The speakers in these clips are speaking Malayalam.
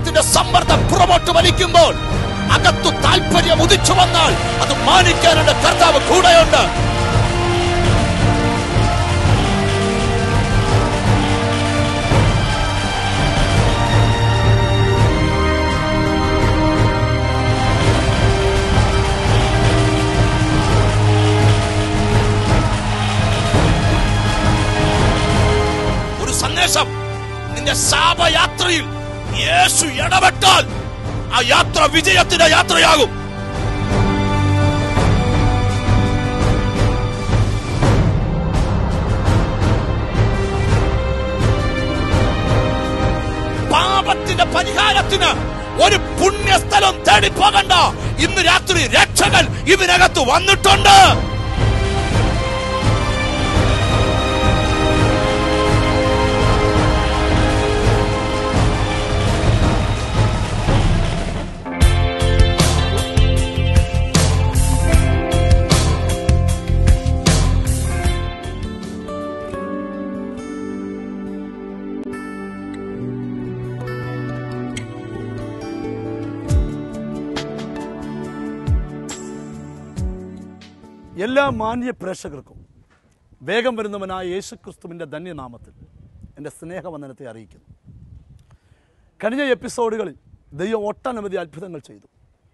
ലോകത്തിന്റെ സമ്മർദ്ദം പുറമോട്ട് വലിക്കുമ്പോൾ അകത്തു താല്പര്യം ഉദിച്ചു വന്നാൽ അത് മാനിക്കാനുള്ള കർത്താവ് കൂടെയുണ്ട് ഒരു സന്ദേശം നിന്റെ ശാപയാത്രയിൽ യേശു ഇടപെട്ടാൽ ആ യാത്ര വിജയത്തിന്റെ യാത്രയാകും പാപത്തിന്റെ പരിഹാരത്തിന് ഒരു പുണ്യസ്ഥലം തേടി പോകണ്ട ഇന്ന് രാത്രി രക്ഷകൻ ഇതിനകത്ത് വന്നിട്ടുണ്ട് എല്ലാ മാന്യ പ്രേക്ഷകർക്കും വേഗം വരുന്നവനായ യേശുക്രിസ്തുവിൻ്റെ ധന്യനാമത്തിൽ എൻ്റെ സ്നേഹവന്ദനത്തെ അറിയിക്കുന്നു കഴിഞ്ഞ എപ്പിസോഡുകളിൽ ദൈവം ഒട്ടനവധി അത്ഭുതങ്ങൾ ചെയ്തു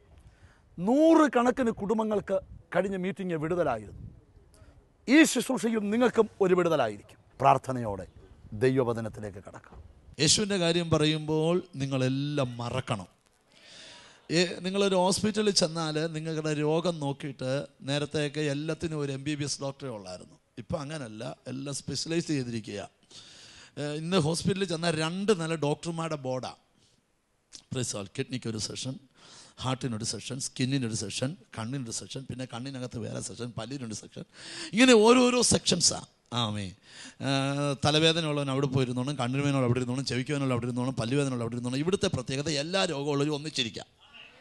നൂറ് കണക്കിന് കുടുംബങ്ങൾക്ക് കഴിഞ്ഞ മീറ്റിംഗ് വിടുതലായിരുന്നു ഈ ശുശ്രൂഷയും നിങ്ങൾക്കും ഒരു വിടുതലായിരിക്കും പ്രാർത്ഥനയോടെ ദൈവവചനത്തിലേക്ക് കടക്കാം യേശുവിൻ്റെ കാര്യം പറയുമ്പോൾ നിങ്ങളെല്ലാം മറക്കണം ഏ- നിങ്ങളൊരു ഹോസ്പിറ്റലിൽ ചെന്നാൽ നിങ്ങളുടെ രോഗം നോക്കിയിട്ട് നേരത്തെയൊക്കെ എല്ലാത്തിനും ഒരു എം ബി ബി എസ് ഡോക്ടറെ ഉള്ളായിരുന്നു ഇപ്പം അങ്ങനല്ല എല്ലാം സ്പെഷ്യലൈസ് ചെയ്തിരിക്കുക ഏ, ഇന്ന് ഹോസ്പിറ്റലിൽ ചെന്നാൽ രണ്ട് നില ഡോക്ടർമാരുടെ ബോർഡാണ് പ്രിസാൽ കിഡ്നിക്ക് ഒരു സെഷൻ ഹാർട്ടിനൊരു സെഷൻ സ്കിന്നിനൊരു സെഷൻ കണ്ണിനൊരു സെഷൻ പിന്നെ കണ്ണിനകത്ത് വേറെ സെഷൻ പല്ലിനൊരു സെക്ഷൻ ഇങ്ങനെ ഓരോരോ സെക്ഷൻസാണ് ആമേ ആ, തലവേദന ഉള്ളവൻ അവിടെ പോയിരുന്നോണം കണ്ണിനുവേനുള്ള അവിടെ ഇരുന്നോണം ചെവിക്കുവേനുള്ള അവിടെ ഇരുന്നോണം പല്ലുവേദന അവിടെ ഇരുന്നോണം ഇവിടുത്തെ പ്രത്യേകത എല്ലാ രോഗമുള്ളവരും ഒന്നിച്ചിരിക്കാം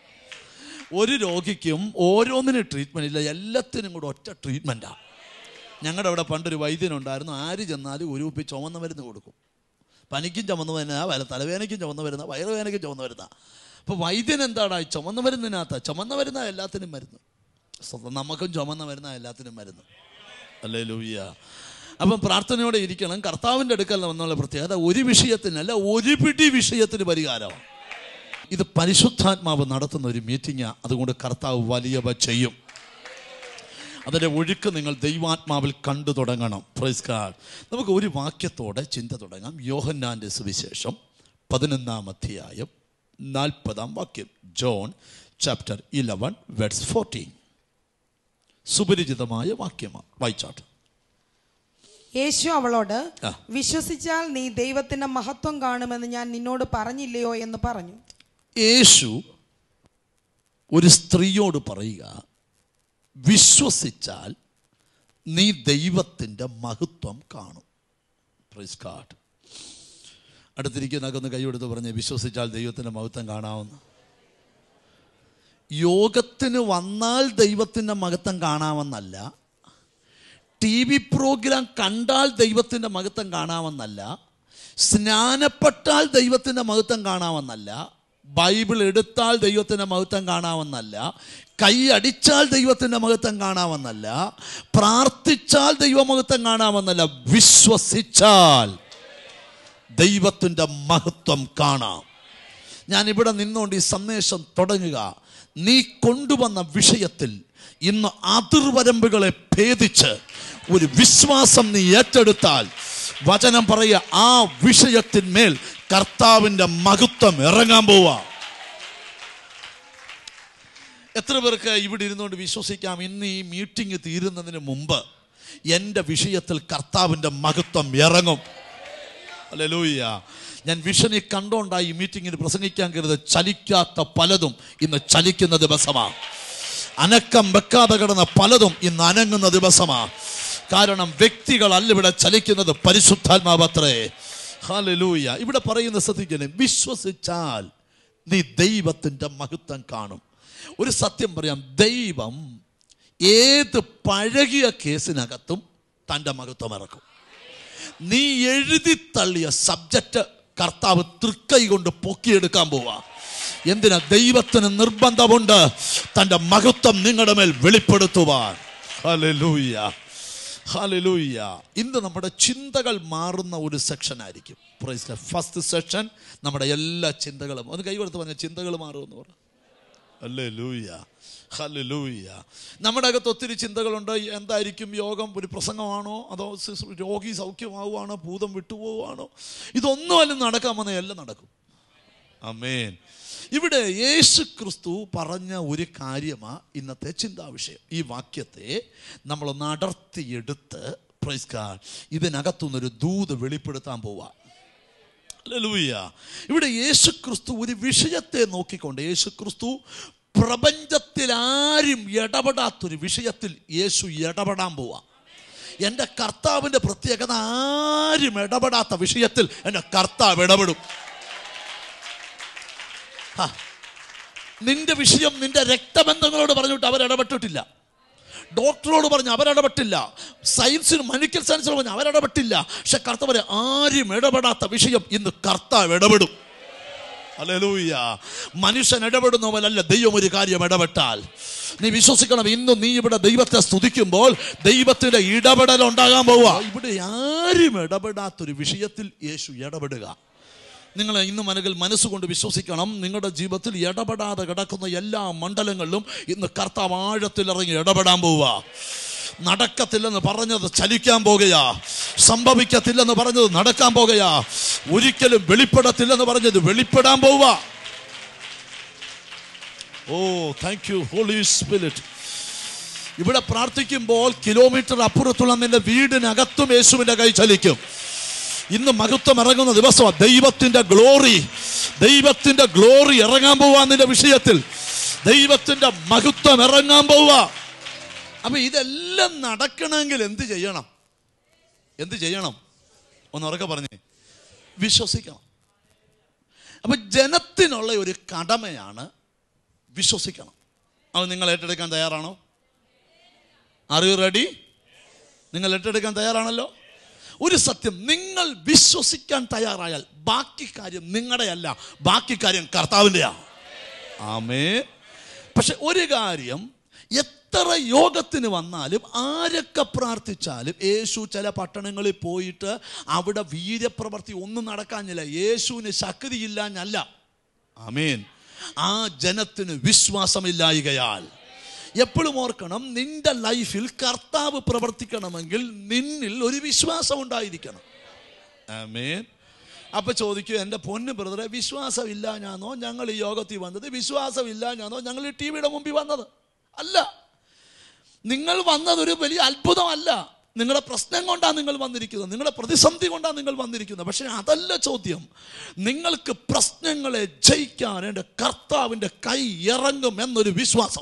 ഒരു രോഗിക്കും ഓരോന്നിനും ട്രീറ്റ്മെൻറ്റ് ഇല്ല എല്ലാത്തിനും കൂടെ ഒറ്റ ട്രീറ്റ്മെൻറ്റാണ് ഞങ്ങളുടെ അവിടെ പണ്ടൊരു വൈദ്യനുണ്ടായിരുന്നു ആര് ചെന്നാലും ഒരു കുപ്പി ചുമന്ന മരുന്ന് കൊടുക്കും പനിക്കും ചുമന്ന് വരുന്ന വല തലവേദനയ്ക്കും ചുമന്ന് വരുന്ന വയറുവേദനയ്ക്കും ചുമന്ന് വരുന്ന അപ്പോൾ വൈദ്യൻ എന്താടാ ഈ ചുമന്ന മരുന്നിനകത്ത് ചുമന്ന മരുന്ന എല്ലാത്തിനും മരുന്ന് സ്വന്തം നമുക്കും ചുമന്ന മരുന്ന എല്ലാത്തിനും മരുന്ന് അല്ലേ ലൂയ്യ അപ്പം പ്രാർത്ഥനയോടെ ഇരിക്കണം കർത്താവിൻ്റെ അടുക്കൽ എന്നുള്ള പ്രത്യേകത ഒരു വിഷയത്തിനല്ല ഒരു പിടി വിഷയത്തിന് പരിഹാരമാണ് ഇത് പരിശുദ്ധാത്മാവ് നടത്തുന്ന ഒരു മീറ്റിംഗാണ് അതുകൊണ്ട് കർത്താവ് വലിയവ ചെയ്യും അതിൻ്റെ ഒഴുക്ക് നിങ്ങൾ ദൈവാത്മാവിൽ കണ്ടു തുടങ്ങണം പ്രൈസ് കാർഡ് നമുക്ക് ഒരു വാക്യത്തോടെ ചിന്ത തുടങ്ങാം യോഹന്നാൻ്റെ സുവിശേഷം പതിനൊന്നാം അധ്യായം നാൽപ്പതാം വാക്യം John chapter eleven words fourteen സുപരിചിതമായ വാക്യമാണ് വായിച്ചാട്ട് യേശു അവളോട് ആ. വിശ്വസിച്ചാൽ നീ ദൈവത്തിന്റെ മഹത്വം കാണുമെന്ന് ഞാൻ നിന്നോട് പറഞ്ഞില്ലയോ എന്ന് പറഞ്ഞു യേശു ഒരു സ്ത്രീയോട് പറയുക വിശ്വസിച്ചാൽ നീ ദൈവത്തിൻ്റെ മഹത്വം കാണും പ്രൈസ് കാർഡ് അടുത്തിരിക്കുന്നൊക്കെ ഒന്ന് കൈയെടുത്ത് പറഞ്ഞ് വിശ്വസിച്ചാൽ ദൈവത്തിൻ്റെ മഹത്വം കാണാമെന്ന് യോഗത്തിന് വന്നാൽ ദൈവത്തിൻ്റെ മഹത്വം കാണാമെന്നല്ല ടി വി പ്രോഗ്രാം കണ്ടാൽ ദൈവത്തിൻ്റെ മഹത്വം കാണാമെന്നല്ല സ്നാനപ്പെട്ടാൽ ദൈവത്തിൻ്റെ മഹത്വം കാണാമെന്നല്ല ബൈബിൾ എടുത്താൽ ദൈവത്തിൻ്റെ മഹത്വം കാണാമെന്നല്ല കൈ അടിച്ചാൽ ദൈവത്തിൻ്റെ മഹത്വം കാണാമെന്നല്ല പ്രാർത്ഥിച്ചാൽ ദൈവമഹത്വം കാണാമെന്നല്ല വിശ്വസിച്ചാൽ ദൈവത്തിൻ്റെ മഹത്വം കാണാം ഞാൻ ഇവിടെ നിന്നുകൊണ്ട് ഈ സന്ദേശം തുടങ്ങുക നീ കൊണ്ടുവന്ന വിഷയത്തിൽ ഇന്ന് അതിർവരമ്പുകളെ ഭേദിച്ച് ഒരു വിശ്വാസം നീ ഏറ്റെടുത്താൽ വചനം പറയുക ആ വിഷയത്തിന്മേൽ കർത്താവിൻ്റെ മഹത്വം ഇറങ്ങാൻ പോവാ എത്ര പേർക്ക് ഇവിടെ ഇരുന്നുകൊണ്ട് വിശ്വസിക്കാം ഇന്ന് ഈ മീറ്റിംഗ് തീരുന്നതിന് മുമ്പ് എൻ്റെ വിഷയത്തിൽ കർത്താവിൻ്റെ മഹത്വം ഇറങ്ങും അല്ലേലൂയ്യ ഞാൻ വിഷനെ കണ്ടോണ്ടായി ഈ മീറ്റിങ്ങിന് പ്രസംഗിക്കാൻ കരുത് ചലിക്കാത്ത പലതും ഇന്ന് ചലിക്കുന്ന ദിവസമാണ് അനക്കം വെക്കാതെ കിടന്ന പലതും ഇന്ന് അനങ്ങുന്ന ദിവസമാണ് കാരണം വ്യക്തികളല്ല ഇവിടെ ചലിക്കുന്നത് പരിശുദ്ധാത്മാവത്രേ ഹാലലൂയ ഇവിടെ പറയുന്ന ശ്രദ്ധിക്കണേ വിശ്വസിച്ചാൽ നീ ദൈവത്തിൻ്റെ മഹത്വം കാണും ഒരു സത്യം പറയാം ദൈവം ഏത് പഴകിയ കേസിനകത്തും തൻ്റെ മഹത്വം ഇറക്കും നീ എഴുതി തള്ളിയ സബ്ജക്റ്റ് കർത്താവ് തൃക്കൈ കൊണ്ട് പൊക്കിയെടുക്കാൻ പോവാ എന്തിനാ ദൈവത്തിന് നിർബന്ധമുണ്ട് തൻ്റെ മഹത്വം നിങ്ങളുടെ മേൽ വെളിപ്പെടുത്തുവാൻ ഹല്ലേലൂയ ഹല്ലേലൂയ ഇന്ന് നമ്മുടെ ചിന്തകൾ മാറുന്ന ഒരു സെക്ഷൻ ആയിരിക്കും ഫസ്റ്റ് സെക്ഷൻ നമ്മുടെ എല്ലാ ചിന്തകളും ഒന്ന് കൈ കൊടുത്ത് പറഞ്ഞ ചിന്തകൾ മാറുമെന്ന് പറ അല്ലേ ലൂയ ഹല്ലേലൂയ നമ്മുടെ അകത്ത് ഒത്തിരി ചിന്തകളുണ്ട് എന്തായിരിക്കും യോഗം ഒരു പ്രസംഗമാണോ അതോ ശുശ്രൂ- രോഗി സൗഖ്യമാവുകയാണോ ഭൂതം വിട്ടുപോവുകയാണോ ഇതൊന്നും അല്ല നടക്കാൻ വന്ന എല്ലാം നടക്കും അമേൻ ഇവിടെ യേശു ക്രിസ്തു പറഞ്ഞ ഒരു കാര്യമാ ഇന്നത്തെ ചിന്താ വിഷയം ഈ വാക്യത്തെ നമ്മളൊന്ന് അടർത്തിയെടുത്ത് പ്രൈസ് ഗാഡ് ഇതിനകത്തുനിന്നൊരു ദൂത് വെളിപ്പെടുത്താൻ പോവാ ഹല്ലേലൂയ. ഇവിടെ യേശു ക്രിസ്തു ഒരു വിഷയത്തെ നോക്കിക്കൊണ്ട് യേശു ക്രിസ്തു പ്രപഞ്ചത്തിൽ ആരും ഇടപെടാത്തൊരു വിഷയത്തിൽ യേശു ഇടപെടാൻ പോവാ എൻ്റെ കർത്താവിൻ്റെ പ്രത്യേകത ആരും ഇടപെടാത്ത വിഷയത്തിൽ എൻ്റെ കർത്താവ് ഇടപെടും ഹാ. നിന്റെ വിഷയം നിന്റെ രക്തബന്ധങ്ങളോട് പറഞ്ഞിട്ട് അവരിടപെട്ടിട്ടില്ല ഡോക്ടറോട് പറഞ്ഞു അവരിടപെട്ടില്ല സയൻസിന് മെഡിക്കൽ സയൻസിനോട് പറഞ്ഞു അവരിടപെട്ടില്ല പക്ഷെ കർത്താവ് ആരും ഇടപെടാത്ത വിഷയം ഇന്ന് കർത്താവ് ഇടപെടും അല്ലേലൂയ മനുഷ്യൻ ഇടപെടുന്ന പോലല്ല ദൈവം ഒരു കാര്യം ഇടപെട്ടാൽ നീ വിശ്വസിക്കണം ഇന്നും നീ ഇവിടെ ദൈവത്തെ സ്തുതിക്കുമ്പോൾ ദൈവത്തിന്റെ ഇടപെടൽ ഉണ്ടാകാൻ പോവുക ഇവിടെ ആരും ഇടപെടാത്തൊരു വിഷയത്തിൽ യേശു ഇടപെടുക നിങ്ങൾ ഇന്ന് മനകിൽ മനസ്സുകൊണ്ട് വിശ്വസിക്കണം നിങ്ങളുടെ ജീവിതത്തിൽ ഇടപെടാതെ കിടക്കുന്ന എല്ലാ മണ്ഡലങ്ങളിലും ഇന്ന് കർത്താവ് ആഴത്തിൽ ഇറങ്ങി ഇടപെടാൻ പോവുക നടക്കത്തില്ലെന്ന് പറഞ്ഞത് ചലിക്കാൻ പോകുകയാ സംഭവിക്കത്തില്ലെന്ന് പറഞ്ഞത് നടക്കാൻ പോകുകയാ ഒരിക്കലും വെളിപ്പെടത്തില്ലെന്ന് പറഞ്ഞത് വെളിപ്പെടാൻ പോവുക oh thank you holy spirit ഇവിടെ പ്രാർത്ഥിക്കുമ്പോൾ കിലോമീറ്റർ അപ്പുറത്തുള്ള നിന്റെ വീടിനകത്തും യേശുവിന്റെ കൈ ചലിക്കും ഇന്ന് മഹത്വം ഇറങ്ങുന്ന ദിവസമാണ് ദൈവത്തിന്റെ ഗ്ലോറി ദൈവത്തിന്റെ ഗ്ലോറി ഇറങ്ങാൻ പോവാ നിന്റെ വിഷയത്തിൽ ദൈവത്തിന്റെ മഹത്വം ഇറങ്ങാൻ പോവാ അപ്പൊ ഇതെല്ലാം നടക്കണമെങ്കിൽ എന്ത് ചെയ്യണം എന്ത് ചെയ്യണം ഒന്ന് ഉറക്കെ പറഞ്ഞേ വിശ്വസിക്കണം അപ്പൊ ജനത്തിനുള്ള ഒരു കടമയാണ് വിശ്വസിക്കണം അത് നിങ്ങൾ ഏറ്റെടുക്കാൻ തയ്യാറാണോ അറിയൂ റെഡി നിങ്ങൾ ഏറ്റെടുക്കാൻ തയ്യാറാണല്ലോ ഒരു സത്യം നിങ്ങൾ വിശ്വസിക്കാൻ തയ്യാറായാൽ ബാക്കി കാര്യം നിങ്ങളുടെയല്ല ബാക്കി കാര്യം കർത്താവിൻ്റെയാ ആമേ പക്ഷെ ഒരു കാര്യം എത്ര യോഗത്തിന് വന്നാലും ആരൊക്കെ പ്രാർത്ഥിച്ചാലും യേശു ചില പട്ടണങ്ങളിൽ പോയിട്ട് അവിടെ വീര്യപ്രവർത്തി ഒന്നും നടക്കാഞ്ഞില്ല യേശുവിന് ശക്തിയില്ലാഞ്ഞല്ല ആമേൻ ആ ജനത്തിന് വിശ്വാസമില്ലായികയാൽ എപ്പോഴും ഓർക്കണം നിന്റെ ലൈഫിൽ കർത്താവ് പ്രവർത്തിക്കണമെങ്കിൽ നിന്നിൽ ഒരു വിശ്വാസം ഉണ്ടായിരിക്കണം ആമേൻ അപ്പൊ ചോദിക്കൂ എൻ്റെ പൊന്ന് ബ്രദറെ വിശ്വാസമില്ല ഞാനോ ഞങ്ങൾ ഈ യോഗത്തിൽ വന്നത് വിശ്വാസമില്ല ഞാനോ ഞങ്ങൾ ഈ ടി വിയുടെ മുമ്പിൽ വന്നത് അല്ല നിങ്ങൾ വന്നത് ഒരു വലിയ അത്ഭുതമല്ല നിങ്ങളുടെ പ്രശ്നം കൊണ്ടാണ് നിങ്ങൾ വന്നിരിക്കുന്നത് നിങ്ങളുടെ പ്രതിസന്ധി കൊണ്ടാണ് നിങ്ങൾ വന്നിരിക്കുന്നത് പക്ഷെ അതല്ല ചോദ്യം നിങ്ങൾക്ക് പ്രശ്നങ്ങളെ ജയിക്കാൻ എൻ്റെ കർത്താവിൻ്റെ കൈ ഇറങ്ങും എന്നൊരു വിശ്വാസം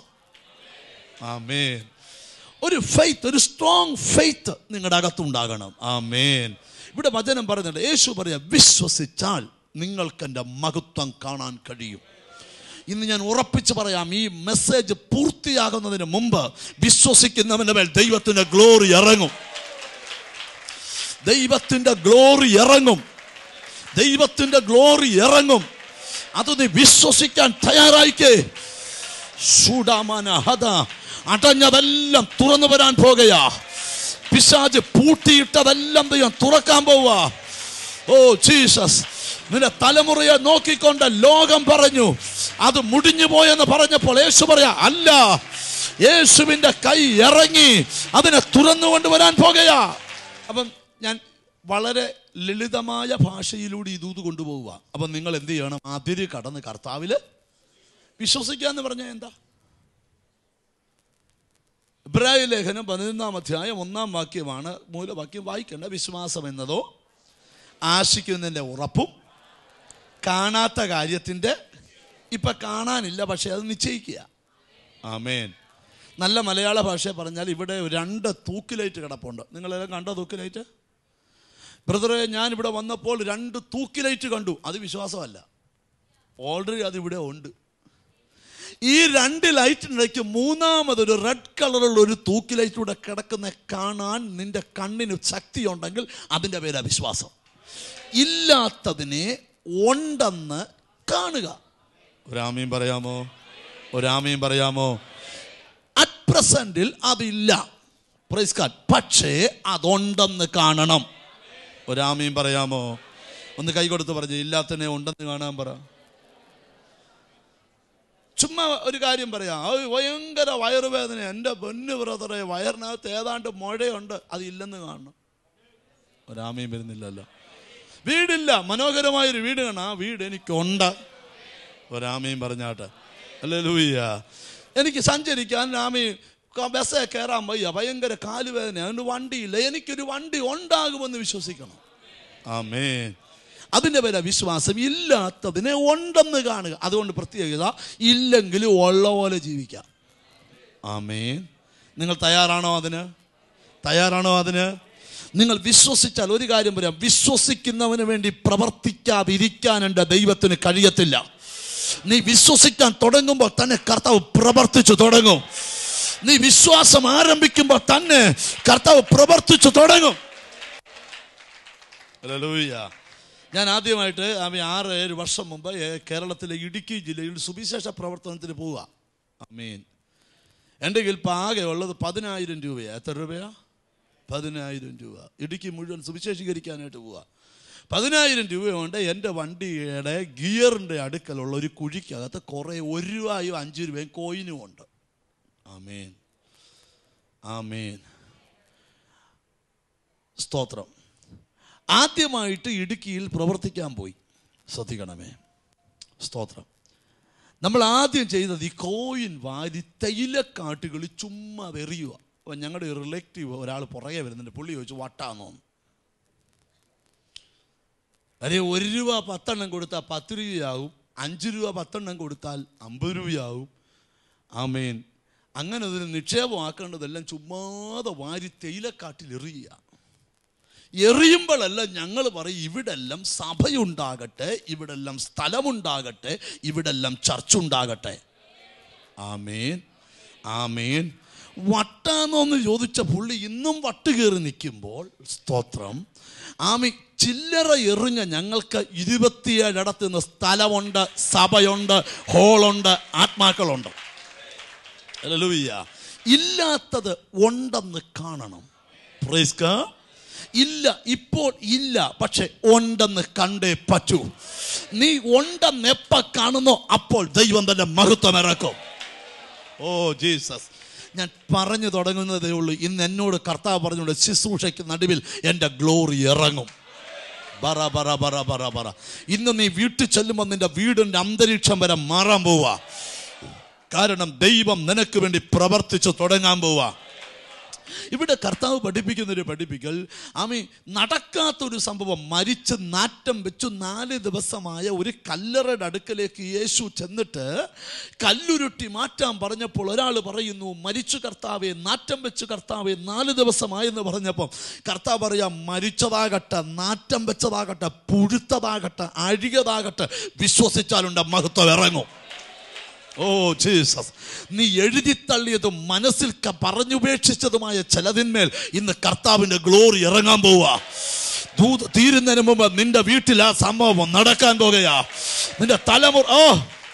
ആമേൻ ഒരു ഫെയ്ത്ത് ഒരു സ്ട്രോങ് ഫെയ്ത്ത് നിങ്ങളുടെ അകത്തുണ്ടാകണം ആമേൻ ഇവിടെ വചനം പറയുന്നുണ്ട് യേശു പറയാം വിശ്വസിച്ചാൽ നിങ്ങൾക്ക് എൻ്റെ മഹത്വം കാണാൻ കഴിയും ഇന്ന് ഞാൻ ഉറപ്പിച്ച് പറയാം ഈ മെസ്സേജ് പൂർത്തിയാകുന്നതിന് മുമ്പ് വിശ്വസിക്കുന്നവന്റെ മേൽ ദൈവത്തിന്റെ ഗ്ലോറി ഇറങ്ങും ദൈവത്തിന്റെ ഗ്ലോറി ഇറങ്ങും ദൈവത്തിന്റെ ഗ്ലോറി ഇറങ്ങും അത് നീ വിശ്വസിക്കാൻ തയ്യാറായിക്കേ ശൂഡാമാന ഹത അടഞ്ഞതെല്ലാം തുറന്നു വരാൻ പോകുകയാ പിശാജ് പൂട്ടിയിട്ടതെല്ലാം ദൈവം തുറക്കാൻ പോവാ ഓ ജീസസ് നിന്റെ തലമുറയെ നോക്കിക്കൊണ്ട് ലോകം പറഞ്ഞു അത് മുടിഞ്ഞു പോയെന്ന് പറഞ്ഞപ്പോൾ യേശു പറയാ അല്ല യേശുവിന്റെ കൈ ഇറങ്ങി അതിനെ തുറന്നു കൊണ്ടുവരാൻ പോകുകയാ അപ്പം ഞാൻ വളരെ ലളിതമായ ഭാഷയിലൂടെ ഈ ദൂത് കൊണ്ടുപോവുക അപ്പം നിങ്ങൾ എന്ത് ചെയ്യണം അതിര് കടന്ന് കർത്താവില് വിശ്വസിക്കുക എന്ന് പറഞ്ഞാൽ എന്താ ഇബ്രാഹിം ലേഖനം പതിനൊന്നാം അധ്യായം ഒന്നാം വാക്യമാണ് മൂലവാക്യം വായിക്കേണ്ട വിശ്വാസം എന്നതോ ആശിക്കുന്നതിൻ്റെ ഉറപ്പും കാണാത്ത കാര്യത്തിൻ്റെ ഇപ്പൊ കാണാനില്ല പക്ഷെ അത് നിശ്ചയിക്കുക ആമേൻ നല്ല മലയാള ഭാഷ പറഞ്ഞാൽ ഇവിടെ രണ്ട് തൂക്കിലൈറ്റ് കിടപ്പുണ്ട് നിങ്ങളെല്ലാം കണ്ടോ തൂക്കിലൈറ്റ് ബ്രദറെ ഞാൻ ഇവിടെ വന്നപ്പോൾ രണ്ട് തൂക്കിലൈറ്റ് കണ്ടു അത് വിശ്വാസമല്ല ഓൾറെഡി അതിവിടെ ഉണ്ട് ഈ രണ്ട് ലൈറ്റിനിടയ്ക്ക് മൂന്നാമതൊരു റെഡ് കളറുള്ള ഒരു തൂക്കി ലൈറ്റ് കൂടെ കിടക്കുന്ന കാണാൻ നിന്റെ കണ്ണിന് ശക്തിയുണ്ടെങ്കിൽ അതിൻ്റെ പേരാ വിശ്വാസം ഇല്ലാത്തതിനെ ഉണ്ടെന്ന് കാണുക ഒരാമയും പറയാമോ ഒരാമയും പറയാമോ അറ്റ് പ്രസന്റിൽ അതില്ല പ്രൈസ് കാർഡ് പക്ഷേ അതുണ്ടെന്ന് കാണണം ഒരാമയും പറയാമോ ഒന്ന് കൈ കൊടുത്ത് പറഞ്ഞു ഇല്ലാത്തതിനെ ഉണ്ടെന്ന് കാണാൻ പറ ചുമ്മാ ഒരു കാര്യം പറയാം അത് ഭയങ്കര വയറുവേദന എൻ്റെ പൊന്നു ബ്രദറെ വയറിനകത്ത് ഏതാണ്ട് മുഴയുണ്ട് അതില്ലെന്ന് കാണണം ഒരാമയും വരുന്നില്ലല്ലോ വീടില്ല മനോഹരമായൊരു വീട് കാണാം ആ വീട് എനിക്കുണ്ട് ഒരാമയും പറഞ്ഞാട്ടെ അല്ലേ ലൂയ്യ എനിക്ക് സഞ്ചരിക്കാൻ രാമി ബസ്സേ കയറാൻ വയ്യ ഭയങ്കര കാലുവേദന അതുകൊണ്ട് വണ്ടിയില്ല എനിക്കൊരു വണ്ടി ഉണ്ടാകുമെന്ന് വിശ്വസിക്കണം ആമേ അതിൻ്റെ പേരാ വിശ്വാസം ഇല്ലാത്തതിനെ ഉണ്ടെന്ന് കാണുക അതുകൊണ്ട് പ്രത്യേകത ഇല്ലെങ്കിൽ ഉള്ള പോലെ ജീവിക്കാം ആമേ നിങ്ങൾ തയ്യാറാണോ അതിന് തയ്യാറാണോ അതിന് നിങ്ങൾ വിശ്വസിച്ചാൽ ഒരു കാര്യം പറയാം വിശ്വസിക്കുന്നവന് വേണ്ടി പ്രവർത്തിക്കാതിരിക്കാൻ എൻ്റെ ദൈവത്തിന് കഴിയത്തില്ല നീ വിശ്വസിക്കാൻ തുടങ്ങുമ്പോൾ തന്നെ കർത്താവ് പ്രവർത്തിച്ചു തുടങ്ങും നീ വിശ്വാസം ആരംഭിക്കുമ്പോൾ തന്നെ കർത്താവ് പ്രവർത്തിച്ചു തുടങ്ങും ഹല്ലേലൂയ. ഞാൻ ആദ്യമായിട്ട് ആമി ആറ് ഏഴ് വർഷം മുമ്പ് ഏ, കേരളത്തിലെ ഇടുക്കി ജില്ലയിൽ സുവിശേഷ പ്രവർത്തനത്തിന് പോവുക അമീൻ എൻ്റെ കയ്യിൽ ഇപ്പം ആകെ ഉള്ളത് പതിനായിരം രൂപയാണ് എത്ര രൂപയാ പതിനായിരം രൂപ ഇടുക്കി മുഴുവൻ സുവിശേഷീകരിക്കാനായിട്ട് പോവുക പതിനായിരം രൂപയുണ്ട് എൻ്റെ വണ്ടിയുടെ ഗിയറിൻ്റെ അടുക്കലുള്ള ഒരു കുഴിക്കകത്ത് കുറേ ഒരു രൂപയും അഞ്ച് രൂപയും കോയിനും ഉണ്ട് ആമേൻ ആമേൻ സ്തോത്രം ആദ്യമായിട്ട് ഇടുക്കിയിൽ പ്രവർത്തിക്കാൻ പോയി ശ്രദ്ധിക്കണമേ സ്തോത്രം നമ്മൾ ആദ്യം ചെയ്തത് ഈ കോയിൻ വാരി തൈലക്കാട്ടുകളിൽ ചുമ്മാ എറിയുക അപ്പം ഞങ്ങളുടെ റിലേറ്റീവ് ഒരാൾ പുറകെ വരുന്നുണ്ട് പുള്ളി ചോദിച്ചു വട്ടാന്നോ അരെ ഒരു രൂപ പത്തെണ്ണം കൊടുത്താൽ പത്ത് രൂപയാവും അഞ്ച് രൂപ പത്തെണ്ണം കൊടുത്താൽ അമ്പത് രൂപയാവും ആമേൻ അങ്ങനെ അതിന് നിക്ഷേപമാക്കേണ്ടതെല്ലാം ചുമ്മാതെ വാരി തേയിലക്കാട്ടിൽ എറിയുക എറിയുമ്പോഴല്ല ഞങ്ങൾ പറയും ഇവിടെല്ലാം സഭയുണ്ടാകട്ടെ ഇവിടെല്ലാം സ്ഥലമുണ്ടാകട്ടെ ഇവിടെല്ലാം ചർച്ചുണ്ടാകട്ടെ ആമേൻ ആമേൻ വട്ടാന്നോന്ന് ചോദിച്ച പുള്ളി ഇന്നും വട്ട് കയറി നിൽക്കുമ്പോൾ സ്തോത്രം ആമി ചില്ലറ എറിഞ്ഞ ഞങ്ങൾക്ക് ഇരുപത്തിയേഴിടത്തുനിന്ന് സ്ഥലമുണ്ട് സഭയുണ്ട് ഹോളുണ്ട് ആത്മാക്കളുണ്ട് ഹല്ലേലൂയ. ഇല്ലാത്തത് ഉണ്ടെന്ന് കാണണം Praise God. ഇല്ല ഇപ്പോൾ ഇല്ല പക്ഷെ ഉണ്ടെന്ന് കണ്ടേ പറ്റൂ നീ ഉണ്ടെന്ന് എപ്പ കാണുന്നോ അപ്പോൾ ദൈവം തന്നെ മഹത്വം ഇറക്കും ഓ ജീസസ് ഞാൻ പറഞ്ഞു തുടങ്ങുന്നതേ ഉള്ളൂ ഇന്ന് എന്നോട് കർത്താവ് പറഞ്ഞുകൊണ്ട് ശുശ്രൂഷയ്ക്ക് നടുവിൽ എൻ്റെ ഗ്ലോറി ഇറങ്ങും ബറ ബറ ബറ ബറ ബറ ഇന്ന് നീ വീട്ടിൽ ചെല്ലുമ്പോൾ നിന്റെ വീടിൻ്റെ അന്തരീക്ഷം വരെ മാറാൻ പോവാ കാരണം ദൈവം നിനക്ക് വേണ്ടി പ്രവർത്തിച്ചു തുടങ്ങാൻ പോവാ ഇവിടെ കർത്താവ് പഠിപ്പിക്കുന്ന ഒരു പഠിപ്പിക്കൽ ആമി നടക്കാത്തൊരു സംഭവം മരിച്ച് നാറ്റം വെച്ചു നാല് ദിവസമായ ഒരു കല്ലറയുടെ അടുക്കലേക്ക് യേശു ചെന്നിട്ട് കല്ലുരുട്ടി മാറ്റാൻ പറഞ്ഞപ്പോൾ ഒരാൾ പറയുന്നു മരിച്ചു കർത്താവെ നാറ്റം വെച്ച് കർത്താവെ നാല് ദിവസമായെന്ന് പറഞ്ഞപ്പോൾ കർത്താവ് പറയാം മരിച്ചതാകട്ടെ നാറ്റം വെച്ചതാകട്ടെ പുഴുത്തതാകട്ടെ അഴുകിയതാകട്ടെ വിശ്വസിച്ചാലുണ്ട് മഹത്വം ഇറങ്ങും ഓ ജീസസ് നീ എഴുതി തള്ളിയതും മനസ്സിൽ ക- പറഞ്ഞുപേക്ഷിച്ചതുമായ ചിലതിന്മേൽ ഇന്ന് കർത്താവിന്റെ ഗ്ലോറി ഇറങ്ങാൻ പോവാ ദൂത് തീരുന്നതിന് മുമ്പ് നിന്റെ വീട്ടിൽ ആ സംഭവം നടക്കാൻ പോകുകയാ നിന്റെ തലമുറ ഓ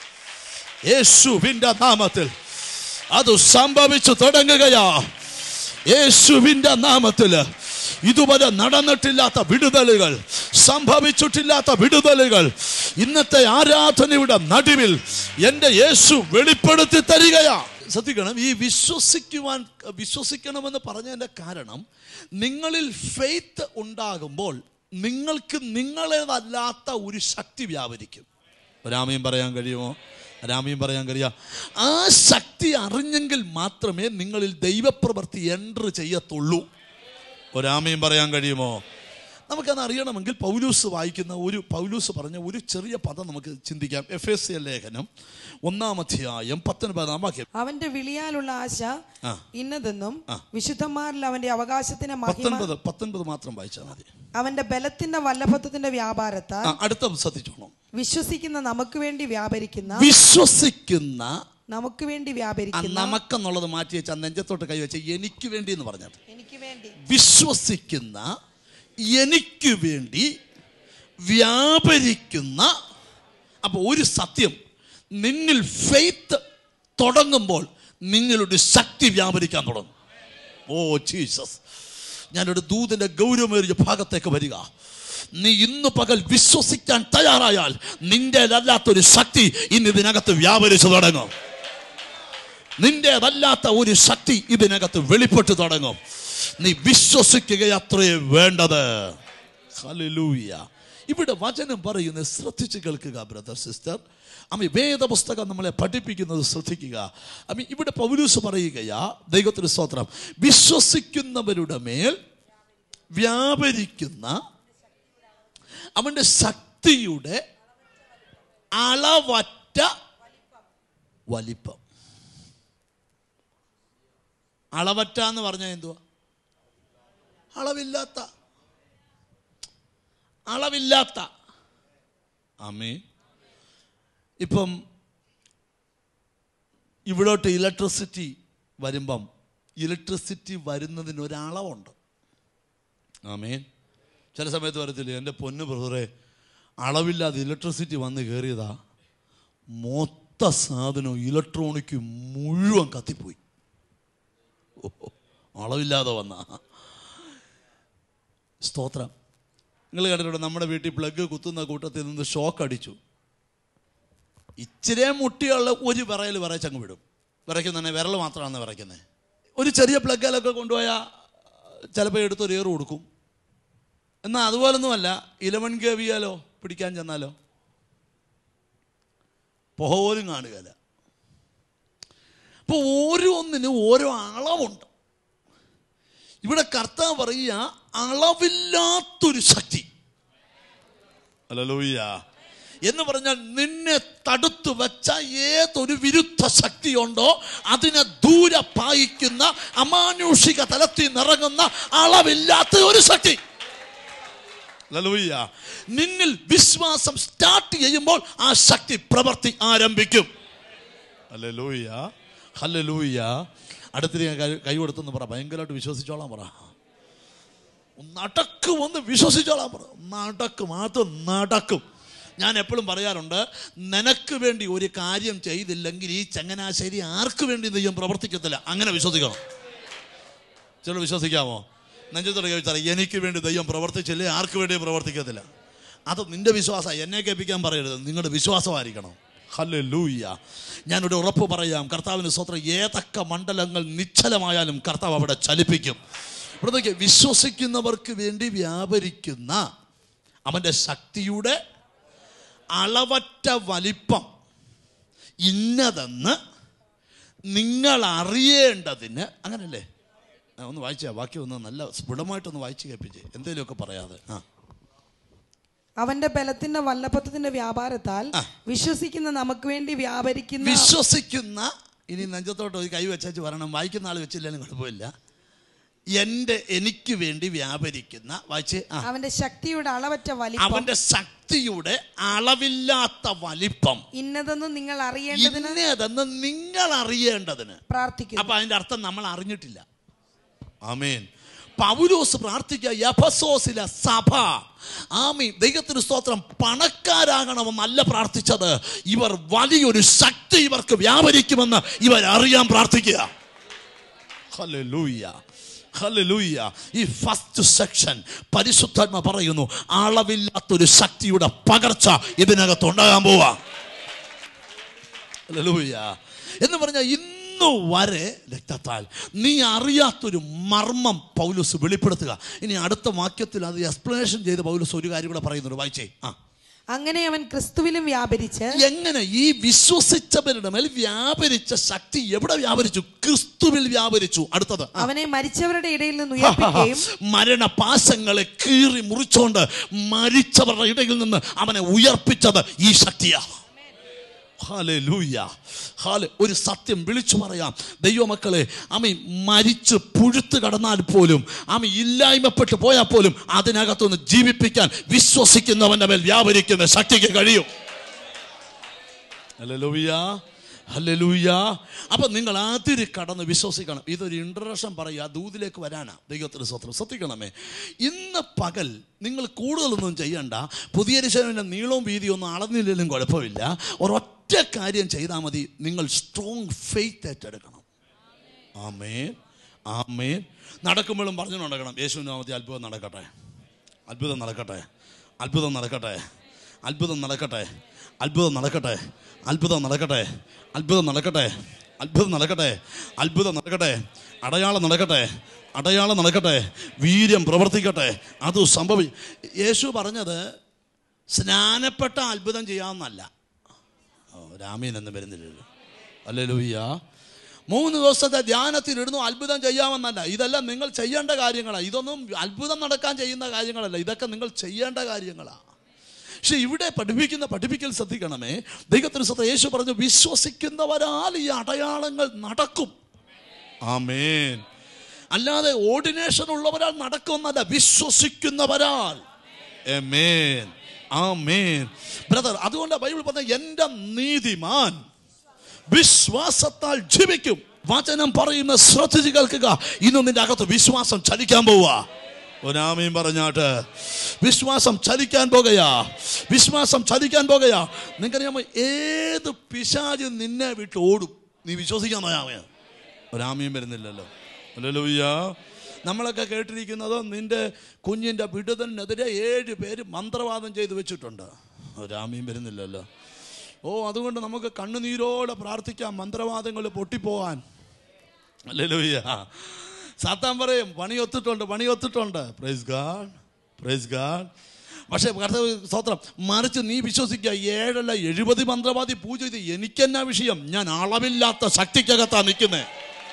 യേശുവിന്റെ നാമത്തിൽ അത് സംഭവിച്ചു തുടങ്ങുകയാ യേശുവിന്റെ നാമത്തില് ഇതുവരെ നടന്നിട്ടില്ലാത്ത വിടുതലുകൾ സംഭവിച്ചിട്ടില്ലാത്ത വിടുതലുകൾ ഇന്നത്തെ ആരാധനയുടെ നടുവിൽ എൻ്റെ യേശു വെളിപ്പെടുത്തി തരികയാ ശ്രദ്ധിക്കണം ഈ വിശ്വസിക്കുവാൻ വിശ്വസിക്കണമെന്ന് പറഞ്ഞതിൻ്റെ കാരണം നിങ്ങളിൽ ഫെയ്ത്ത് ഉണ്ടാകുമ്പോൾ നിങ്ങൾക്ക് നിങ്ങളേതല്ലാത്ത ഒരു ശക്തി വ്യാപരിക്കും രാമയും പറയാൻ കഴിയുമോ രാമയും പറയാൻ കഴിയാം ആ ശക്തി അറിഞ്ഞെങ്കിൽ മാത്രമേ നിങ്ങളിൽ ദൈവപ്രവൃത്തി എൻട്ര് ചെയ്യത്തുള്ളൂ ഒരാമയും പറയാൻ കഴിയുമോ നമുക്കത് അറിയണമെങ്കിൽ പൗലൂസ് വായിക്കുന്ന ഒരു പൗലൂസ് പറഞ്ഞ ഒരു ചെറിയ പദം നമുക്ക് ചിന്തിക്കാം എഫ് എസ് സി ലേഖനം ഒന്നാം അധ്യായം പത്തൊൻപതാം വാക്യം അവന്റെ വിളിയാലുള്ള ആശ ആ. ഇന്നതെന്നും വിശുദ്ധന്മാരിൽ അവന്റെ അവകാശത്തിന്റെ മഹിമ പത്തൊൻപത് പത്തൊൻപത് മാത്രം വായിച്ചാൽ മതി അവന്റെ ബലത്തിന്റെ വല്ലഭത്വത്തിന്റെ വ്യാപാരത്താൽ ആ അടുത്ത ശ്രദ്ധിച്ചോണം വിശ്വസിക്കുന്ന നമുക്ക് വേണ്ടി വ്യാപരിക്കുന്ന വിശ്വസിക്കുന്ന നമുക്ക് വേണ്ടി ആ വ്യാപരിക്കുന്ന നമുക്കെന്നുള്ളത് മാറ്റി വെച്ച് ആ നെഞ്ചത്തോട്ട് കൈവച്ച് എനിക്ക് വേണ്ടി എന്ന് പറഞ്ഞത് എനിക്ക് വേണ്ടി വിശ്വസിക്കുന്ന എനിക്ക് വേണ്ടി വ്യാപരിക്കുന്ന അപ്പോൾ ഒരു സത്യം നിന്നിൽ ഫെയ്ത്ത് തുടങ്ങുമ്പോൾ നിങ്ങളുടെ ശക്തി വ്യാപരിക്കാൻ തുടങ്ങും ഓ ജീസസ് ഞാനൊരു ദൂതന്റെ ഗൗരവമേറിയ ഭാഗത്തേക്ക് വരിക നീ ഇന്ന് പകൽ വിശ്വസിക്കാൻ തയ്യാറായാൽ നിന്റേതല്ലാത്തൊരു ശക്തി ഇന്ന് ഇതിനകത്ത് വ്യാപരിച്ചു തുടങ്ങും നിന്റേതല്ലാത്ത ഒരു ശക്തി ഇതിനകത്ത് വെളിപ്പെട്ടു തുടങ്ങും നീ വിശ്വസിക്കുകയത്രേ വേണ്ടത് ഹല്ലേലൂയ ഇവിടെ വചനം പറയുന്നത് ശ്രദ്ധിച്ച് കേൾക്കുക ബ്രദർ സിസ്റ്റർ അമ്മ വേദപുസ്തകം നമ്മളെ പഠിപ്പിക്കുന്നത് ശ്രദ്ധിക്കുക അമ്മ ഇവിടെ പൗലൂസ് പറയുകയാ ദൈവത്തിന് സ്തോത്രം വിശ്വസിക്കുന്നവരുടെ മേൽ വ്യാപരിക്കുന്ന അവന്റെ ശക്തിയുടെ അളവറ്റ വലിപ്പം അളവറ്റ എന്ന് പറഞ്ഞാൽ എന്തുവാ അളവില്ലാത്ത അളവില്ലാത്ത ആമേ ഇപ്പം ഇവിടോട്ട് ഇലക്ട്രിസിറ്റി വരുമ്പം ഇലക്ട്രിസിറ്റി വരുന്നതിന് ഒരളവുണ്ട് ആമേൻ ചില സമയത്ത് വരത്തില്ലേ എൻ്റെ പൊന്ന് ബ്രദറെ അളവില്ലാതെ ഇലക്ട്രിസിറ്റി വന്ന് കയറിയതാ മൊത്ത സാധനം ഇലക്ട്രോണിക് മുഴുവൻ കത്തിപ്പോയി ഓ, അളവില്ലാതെ വന്ന സ്തോത്രം നിങ്ങൾ കണ്ടിട്ടുണ്ട് നമ്മുടെ വീട്ടിൽ പ്ലഗ് കുത്തുന്ന കൂട്ടത്തിൽ നിന്ന് ഷോക്ക് അടിച്ചു ഇച്ചിരി മുട്ടിയുള്ള ഒരു വിറയൽ വിറച്ചങ്ങ് വിടും വിറയ്ക്കുന്ന വിരൽ മാത്രമാണ് വിറയ്ക്കുന്നത് ഒരു ചെറിയ പ്ലഗിലൊക്കെ കൊണ്ടുപോയാൽ ചിലപ്പോൾ എടുത്തൊരു ഏറ് കൊടുക്കും എന്നാൽ അതുപോലൊന്നുമല്ല ഇലവൻ കവിയാലോ പിടിക്കാൻ ചെന്നാലോ പുക പോലും കാണുകയില്ല അപ്പോൾ ഓരോന്നിനും ഓരോ അളവുണ്ട് ഇവിടെ കർത്താവ് പറയുക അളവില്ലാത്തൊരു ശക്തി അല്ലൂയ്യ എന്ന് പറഞ്ഞാൽ നിന്നെ തടുത്തു വെച്ച ഏതൊരു വിരുദ്ധ ശക്തിയുണ്ടോ അതിനെ ദൂരെ പായിക്കുന്ന അമാനുഷിക തലത്തിൽ നിറങ്ങുന്ന അളവില്ലാത്ത ഒരു ശക്തി ഹല്ലേലൂയ. നിന്നിൽ വിശ്വാസം സ്റ്റാർട്ട് ചെയ്യുമ്പോൾ ആ ശക്തി പ്രവർത്തി ആരംഭിക്കും ഹല്ലേലൂയ ഹല്ലേലൂയ അടുത്തിരി ഞാൻ കൈ- കൈ കൊടുത്തെന്ന് പറ ഭയങ്കരമായിട്ട് വിശ്വസിച്ചോളാം പറ നടക്കും ഒന്ന് വിശ്വസിച്ചോളാം പറ നടക്കും അത് നടക്കും ഞാൻ എപ്പോഴും പറയാറുണ്ട് നിനക്ക് വേണ്ടി ഒരു കാര്യം ചെയ്തില്ലെങ്കിൽ ഈ ചങ്ങനാശ്ശേരി ആർക്ക് വേണ്ടി ദൈവം പ്രവർത്തിക്കത്തില്ല അങ്ങനെ വിശ്വസിക്കണം ചില വിശ്വസിക്കാമോ നെഞ്ചത്തോടെ ചോദിച്ചാൽ എനിക്ക് വേണ്ടി ദൈവം പ്രവർത്തിച്ചില്ലേ ആർക്ക് വേണ്ടി പ്രവർത്തിക്കത്തില്ല അത് നിന്റെ വിശ്വാസം എന്നെ കേൾപ്പിക്കാൻ പറയരുത് നിങ്ങളുടെ വിശ്വാസമായിരിക്കണം ഹല്ലേ ലൂയ്യ ഞാനൊരു ഉറപ്പ് പറയാം കർത്താവിന് സ്വത്രം ഏതൊക്കെ മണ്ഡലങ്ങൾ നിശ്ചലമായാലും കർത്താവ് അവിടെ ചലിപ്പിക്കും ഇവിടത്തേക്ക് വിശ്വസിക്കുന്നവർക്ക് വേണ്ടി വ്യാപരിക്കുന്ന അവൻ്റെ ശക്തിയുടെ അളവറ്റ വലിപ്പം ഇന്നതെന്ന് നിങ്ങൾ അറിയേണ്ടതിന് അങ്ങനല്ലേ ആ, ഒന്ന് വായിച്ചാ ബാക്കി ഒന്ന് നല്ല സ്ഫുടമായിട്ടൊന്ന് വായിച്ച് കേൾപ്പിച്ചേ എന്തെങ്കിലുമൊക്കെ പറയാതെ ആ അവന്റെ ബലത്തിന്റെ വല്ലഭത്വത്തിന്റെ വ്യാപാരത്താൽ വിശ്വസിക്കുന്ന നമുക്ക് വേണ്ടി വ്യാപരിക്കുന്ന വിശ്വസിക്കുന്ന ഇനി നെഞ്ചത്തോട്ട് ഒരു കൈ വെച്ചു പറയണം വായിക്കുന്ന ആൾ വെച്ചില്ലെങ്കിലും കുഴപ്പമില്ല എൻ്റെ എനിക്ക് വേണ്ടി വ്യാപരിക്കുന്ന വായിച്ച് ആ അവന്റെ ശക്തിയുടെ അളവറ്റ വലിപ്പം അവന്റെ ശക്തിയുടെ അളവില്ലാത്ത വലിപ്പം ഇന്നതെന്ന് നിങ്ങൾ അറിയേണ്ടതിന് ഇന്നതെന്ന് നിങ്ങൾ അറിയേണ്ടതിന് പ്രാർത്ഥിക്കുന്നു അപ്പൊ അതിന്റെ അർത്ഥം നമ്മൾ അറിഞ്ഞിട്ടില്ല ആമേൻ പൗലോസ് പ്രാർത്ഥിക്കുക യഫസോസിലെ സഭ ആമീൻ ദൈവത്തിന് സ്തോത്രം പണക്കാരാകണമെന്നല്ല പ്രാർത്ഥിച്ചത് ഇവർ വലിയൊരു ശക്തി ഇവർക്ക് വ്യാപരിക്കുമെന്ന് ഇവർ അറിയാൻ പ്രാർത്ഥിക്കുക ഹല്ലേലൂയ ഹല്ലേലൂയ ഈ ഫസ്റ്റ് സെക്ഷൻ പരിശുദ്ധാത്മ പറയുന്നു അളവില്ലാത്തൊരു ശക്തിയുടെ പകർച്ച ഇതിനകത്ത് ഉണ്ടാകാൻ പോവാ ഹല്ലേലൂയ എന്ന് പറഞ്ഞാൽ ഇന്നു വരെ രക്തത്താൽ നീ അറിയാത്തൊരു മർമ്മം പൗലോസ് വെളിപ്പെടുത്തുക ഇനി അടുത്ത വാക്യത്തിൽ അത് എക്സ്പ്ലനേഷൻ ചെയ്ത് പൗലോസ് ഒരു കാര്യം കൂടെ പറയുന്നുണ്ട് വായിച്ചേ ആ അങ്ങനെ അവൻ ക്രിസ്തുവിലും വ്യാപരിച്ച് എങ്ങനെ ഈ വിശ്വസിച്ചവരുടെ മേൽ വ്യാപരിച്ച ശക്തി എവിടെ വ്യാപരിച്ചു ക്രിസ്തുവിൽ വ്യാപരിച്ചു അടുത്തത് ആ. അവനെ മരിച്ചവരുടെ ഇടയിൽ നിന്ന് ഉയർപ്പിക്കുകയും മരണപാശങ്ങളെ കീറി മുറിച്ചോണ്ട് മരിച്ചവരുടെ ഇടയിൽ നിന്ന് അവനെ ഉയർപ്പിച്ചത് ഈ ശക്തിയാ ഹാലൂയ ഹാല ഒരു സത്യം വിളിച്ചു പറയാം ദൈവമക്കളെ അമ്മ മരിച്ച് പുഴുത്ത് കടന്നാൽ പോലും അമ്മ ഇല്ലായ്മപ്പെട്ട് പോയാൽ പോലും അതിനകത്തൊന്ന് ജീവിപ്പിക്കാൻ വിശ്വസിക്കുന്നവന്റെ മേൽ വ്യാപരിക്കുന്ന ശക്തിക്ക് കഴിയും ഹല്ലേലൂയ ഹല്ലേലൂയ അപ്പൊ നിങ്ങൾ അതിരി കടന്ന് വിശ്വസിക്കണം ഇതൊരു ഇൻട്രഡക്ഷൻ പറയുക ദൂതിലേക്ക് വരാനാ ദൈവത്തിന് സ്വത്രം ശ്രദ്ധിക്കണമേ ഇന്ന് പകൽ നിങ്ങൾ കൂടുതലൊന്നും ചെയ്യണ്ട പുതിയ രക്ഷകന്റെ നീളവും വീതിയും ഒന്നും അളന്നില്ലെങ്കിലും കുഴപ്പമില്ല ഒരൊറ്റ കാര്യം ചെയ്താൽ മതി നിങ്ങൾ സ്ട്രോങ് ഫെയ്ത്ത് ഏറ്റെടുക്കണം ആമേൻ ആമേൻ നടക്കുമ്പോഴും പറഞ്ഞു നടക്കണം യേശുവിൻ്റെ നാമത്തിൽ അത്ഭുതം നടക്കട്ടെ അത്ഭുതം നടക്കട്ടെ അത്ഭുതം നടക്കട്ടെ അത്ഭുതം നടക്കട്ടെ അത്ഭുതം നടക്കട്ടെ അത്ഭുതം നടക്കട്ടെ അത്ഭുതം നടക്കട്ടെ അത്ഭുതം നടക്കട്ടെ അത്ഭുതം നടക്കട്ടെ അടയാളം നടക്കട്ടെ അടയാളം നടക്കട്ടെ വീര്യം പ്രവർത്തിക്കട്ടെ അത് സംഭവി യേശു പറഞ്ഞത് സ്നാനപ്പെട്ട അത്ഭുതം ചെയ്യാമെന്നല്ല ഓ രാമീൻ എന്ന് വരുന്നില്ലല്ലോ അല്ലേ ലൂയ്യ മൂന്ന് ദിവസത്തെ ധ്യാനത്തിൽ ഇടുന്നു അത്ഭുതം ചെയ്യാമെന്നല്ല ഇതെല്ലാം നിങ്ങൾ ചെയ്യേണ്ട കാര്യങ്ങളാണ് ഇതൊന്നും അത്ഭുതം നടക്കാൻ ചെയ്യുന്ന കാര്യങ്ങളല്ല ഇതൊക്കെ നിങ്ങൾ ചെയ്യേണ്ട കാര്യങ്ങളാണ് പക്ഷെ ഇവിടെ പഠിപ്പിക്കുന്ന പഠിപ്പിക്കൽ ശ്രദ്ധിക്കണമേ ദൈവത്തിന് ശ്രദ്ധ യേശു പറഞ്ഞു വിശ്വസിക്കുന്നവരാൽ ഈ അടയാളങ്ങൾ നടക്കും ആമേൻ അല്ലാതെ ഓർഡിനേഷൻ ഉള്ളവരാൽ നടക്കുമെന്നല്ല വിശ്വസിക്കുന്നവരാൽ ആമേൻ ആമേൻ ബ്രദർ അതുകൊണ്ട് ബൈബിൾ പറഞ്ഞ എൻ്റെ നീതിമാൻ വിശ്വാസത്താൽ ജീവിക്കും വചനം പറയുന്ന ശ്രദ്ധിച്ച് കേൾക്കുക ഇന്ന് നിന്റെ അകത്ത് വിശ്വാസം ചലിക്കാൻ പോവുക ഒരാമയും പറഞ്ഞാട്ട് വിശ്വാസം ചലിക്കാൻ പോകുകയാ വിശ്വാസം ചലിക്കാൻ പോകുകയാ നിങ്ങൾക്കറിയാമോ ഏത് പിശാച് നിന്നെ വിട്ട് ഓടും നീ വിശ്വസിക്കാൻ നോയാമേ ഒരാമയും വരുന്നില്ലല്ലോ അല്ലല്ലോയ്യ നമ്മളൊക്കെ കേട്ടിരിക്കുന്നത് നിന്റെ കുഞ്ഞിൻ്റെ വിടുതലിനെതിരെ ഏഴ് പേര് മന്ത്രവാദം ചെയ്തു വെച്ചിട്ടുണ്ട് ഒരാമയും വരുന്നില്ലല്ലോ ഓ അതുകൊണ്ട് നമുക്ക് കണ്ണുനീരോടെ പ്രാർത്ഥിക്കാം മന്ത്രവാദങ്ങൾ പൊട്ടിപ്പോവാൻ അല്ലല്ലോയ്യ സാത്താൻ പറയും പണി ഒത്തിട്ടുണ്ട് പണി ഒത്തിട്ടുണ്ട് പ്രൈസ് ഗാഡ് പ്രൈസ് ഗാഡ് പക്ഷേ കർത്താവ് സ്തോത്രം മറിച്ച് നീ വിശ്വസിക്കുക ഏഴല്ല എഴുപത് മന്ത്രവാദി പൂജ ചെയ്ത് എനിക്കെന്നാ വിഷയം ഞാൻ അളവില്ലാത്ത ശക്തിക്കകത്താ നിൽക്കുന്നേ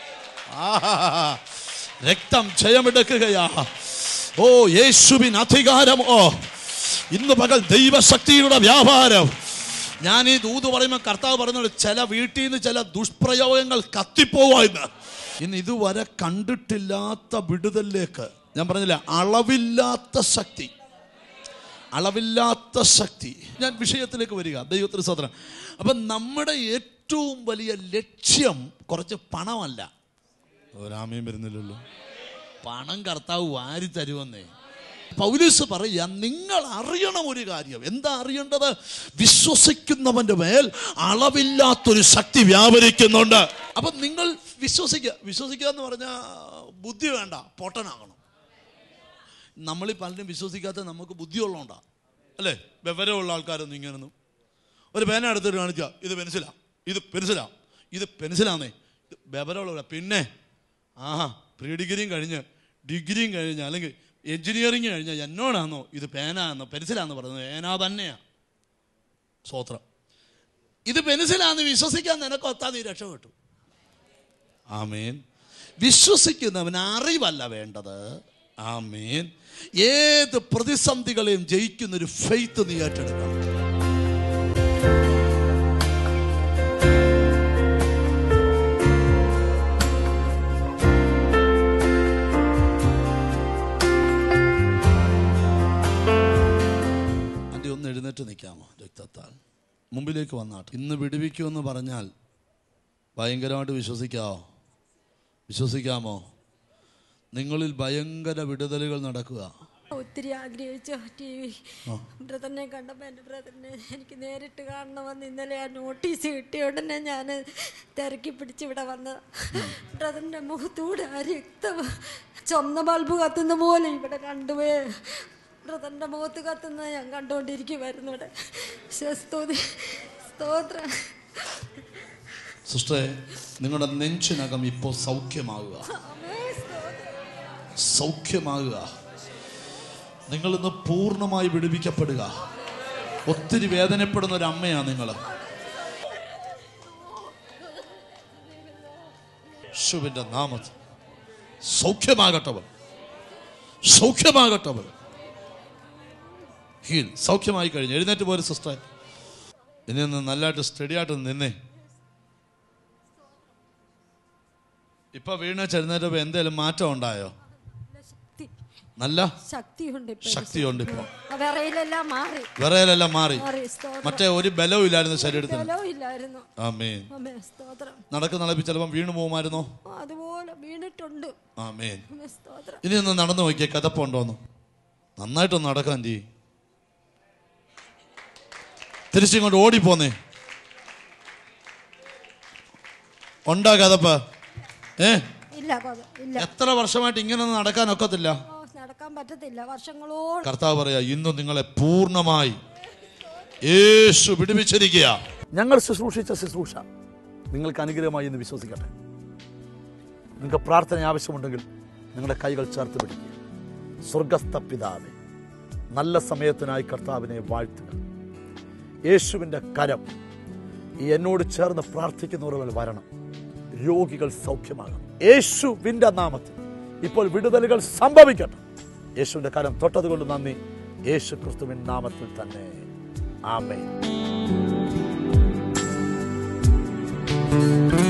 രക്തം ജയമെടുക്കുകയാ ഓ യേശുവിൻ അധികാരം ഓ ഇന്ന് പകൽ ദൈവശക്തിയുടെ വ്യാപാരം ഞാൻ ഈ ദൂത് പറയുമ്പോൾ കർത്താവ് പറയുന്നത് ചില വീട്ടിൽ നിന്ന് ചില ദുഷ്പ്രയോഗങ്ങൾ കത്തിപ്പോവാ ഇന്ന് ഇന്ന് ഇതുവരെ കണ്ടിട്ടില്ലാത്ത വിടുതലിലേക്ക് ഞാൻ പറഞ്ഞില്ല അളവില്ലാത്ത ശക്തി അളവില്ലാത്ത ശക്തി ഞാൻ വിഷയത്തിലേക്ക് വരിക ദൈവത്തിന് സ്വതന്ത്രം അപ്പം നമ്മുടെ ഏറ്റവും വലിയ ലക്ഷ്യം കുറച്ച് പണമല്ല ഒരാമയും വരുന്നില്ലല്ലോ പണം കർത്താവ് വാരി തരുമെന്നേ പൗലീസ് പറയുക നിങ്ങൾ അറിയണം ഒരു കാര്യം എന്താ അറിയേണ്ടത് വിശ്വസിക്കുന്നവന്റെ മേൽ അളവില്ലാത്തൊരു ശക്തി വ്യാപരിക്കുന്നുണ്ട് അപ്പം നിങ്ങൾ വിശ്വസിക്കുക വിശ്വസിക്കുക എന്ന് പറഞ്ഞാൽ ബുദ്ധി വേണ്ട പൊട്ടനാകണം നമ്മളീ പലരും വിശ്വസിക്കാത്ത നമുക്ക് ബുദ്ധിയുള്ളതുകൊണ്ടാ അല്ലേ വിവരമുള്ള ആൾക്കാരൊന്നും ഇങ്ങനൊന്നും ഒരു പേന എടുത്തിട്ട് കാണിക്കുക ഇത് പെൻസിലാ ഇത് പെൻസിലാ ഇത് പെൻസിലാന്നേ ഇത് വിവരമുള്ള പിന്നെ ആഹാ പ്രീ ഡിഗ്രിയും കഴിഞ്ഞ് ഡിഗ്രിയും കഴിഞ്ഞ് അല്ലെങ്കിൽ എഞ്ചിനീയറിങ് കഴിഞ്ഞ എന്നോടാണോ ഇത് പേനാന്നോ പെൻസിലാന്ന് പറയുന്നത് പേന തന്നെയാ സ്വോത്രം ഇത് പെൻസിലാന്ന് വിശ്വസിക്കാൻ നിനക്ക് ഒത്താ നീ രക്ഷപ്പെട്ടു ആമേൻ വിശ്വസിക്കുന്നവൻ അറിവല്ല വേണ്ടത് ആമേൻ ഏത് പ്രതിസന്ധികളെയും ജയിക്കുന്ന ഒരു ഫെയ്ത്ത് നീ ഏറ്റെടുക്കണം ആദ്യം ഒന്ന് എഴുന്നേറ്റ് നിൽക്കാമോ രക്തത്താൽ മുമ്പിലേക്ക് വന്നാട്ട് ഇന്ന് വിടുവിക്കുമെന്ന് പറഞ്ഞാൽ ഭയങ്കരമായിട്ട് വിശ്വസിക്കാമോ വിശ്വസിക്കാമോ നിങ്ങളിൽ ഭയങ്കര വിടുതലുകൾ നടക്കുക ഒത്തിരി ആഗ്രഹിച്ചു ടി വി ബ്രദറിനെ കണ്ടപ്പോൾ എൻ്റെ ബ്രദറിനെ എനിക്ക് നേരിട്ട് കാണണമെന്ന് ഇന്നലെ ആ നോട്ടീസ് കിട്ടിയ ഉടനെ ഞാൻ തിരക്കി പിടിച്ച് ഇവിടെ വന്ന ബ്രദറിൻ്റെ മുഖത്തൂടെ ആ രക്തം ചുവന്ന ബൾബ് കത്തുന്ന പോലെ ഇവിടെ കണ്ടുപോയ ബ്രദറിൻ്റെ മുഖത്ത് കത്തുന്നത് ഞാൻ കണ്ടുകൊണ്ടിരിക്കുമായിരുന്നു ഇവിടെ പക്ഷേ സ്തുതി സ്തോത്രം സിസ്റ്ററെ നിങ്ങളുടെ നെഞ്ചിനകം ഇപ്പോൾ സൗഖ്യമാകുക അമേ, സ്തോത്രം. സൗഖ്യമാകുക നിങ്ങൾ ഇന്ന് പൂർണ്ണമായി വിടുവിക്കപ്പെടുക ഒത്തിരി വേദനപ്പെടുന്ന ഒരു അമ്മയാണ് നിങ്ങൾ ശുവിന്റെ നാമത്തിൽ സൗഖ്യമാകട്ടവൾ സൗഖ്യമാകട്ടവൾ ഹീൽ സൗഖ്യമായി കഴിഞ്ഞു എഴുന്നേറ്റ് പോരെ സിസ്റ്റർ ഇനി ഒന്ന് നല്ലതായിട്ട് സ്റ്റഡി ആയിട്ട് നിന്നേ ഇപ്പൊ വീണ ചെറുന്നേറ്റപ്പോ എന്തേലും മാറ്റം ഉണ്ടായോ ശക്തി നല്ല ശക്തിയുണ്ട് ഇപ്പൊ ശക്തിയുണ്ട് ഇപ്പൊ ആ വിറയിലെല്ലാം മാറി വിറയലെല്ലാം മാറി മാറി സ്തോത്രം മറ്റേ ഒരു ബലവും ഇല്ലായിരുന്നു ശരീരത്തിന് ബലവും ഇല്ലായിരുന്നു ആമേൻ അമ്മേ സ്തോത്രം നടക്കുന്ന നടപ്പി ചിലപ്പം വീണു പോകുമായിരുന്നോ അതുപോലെ വീണിട്ടുണ്ട് ആമേൻ അമ്മേ സ്തോത്രം ഇനി ഒന്ന് നടന്നു നോക്കിയേ കഥപ്പുണ്ടോന്ന് നന്നായിട്ടൊന്ന് നടക്കാൻ ചെയ് തിരിച്ചിങ്ങോട്ട് ഓടിപ്പോന്നേ ഉണ്ടാ കഥപ്പ ഏ ഇല്ല കൊത ഇല്ല എത്ര വർഷമായിട്ട് ഇങ്ങനെ ഒന്നും നടക്കാൻ ഒക്കത്തില്ല ഓ, നടക്കാൻ പറ്റത്തില്ല വർഷങ്ങളോട് കർത്താവ് പറയാ ഇന്ന് നിങ്ങളെ പൂർണ്ണമായി യേശു പിടിപ്പിച്ചിരിക്കുക ഞങ്ങൾ ശുശ്രൂഷിച്ച ശുശ്രൂഷ നിങ്ങൾക്ക് അനുഗ്രഹമായി എന്ന് വിശ്വസിക്കട്ടെ നിങ്ങൾക്ക് പ്രാർത്ഥന ആവശ്യമുണ്ടെങ്കിൽ നിങ്ങളുടെ കൈകൾ ചേർത്ത് പിടിക്കുക സ്വർഗസ്ഥ പിതാവേ നല്ല സമയത്തിനായി കർത്താവിനെ വാഴ്ത്തുക യേശുവിൻ്റെ കരം ഈ എന്നോട് ചേർന്ന് പ്രാർത്ഥിക്കുന്നവർ വരണം രോഗികൾ സൗഖ്യമാകണം യേശുവിൻ്റെ നാമത്തിൽ ഇപ്പോൾ വിടുതലുകൾ സംഭവിക്കട്ടെ യേശുവിൻ്റെ കരം തൊട്ടതുകൊണ്ട് നന്ദി യേശു ക്രിസ്തുവിൻ നാമത്തിൽ തന്നെ ആമേൻ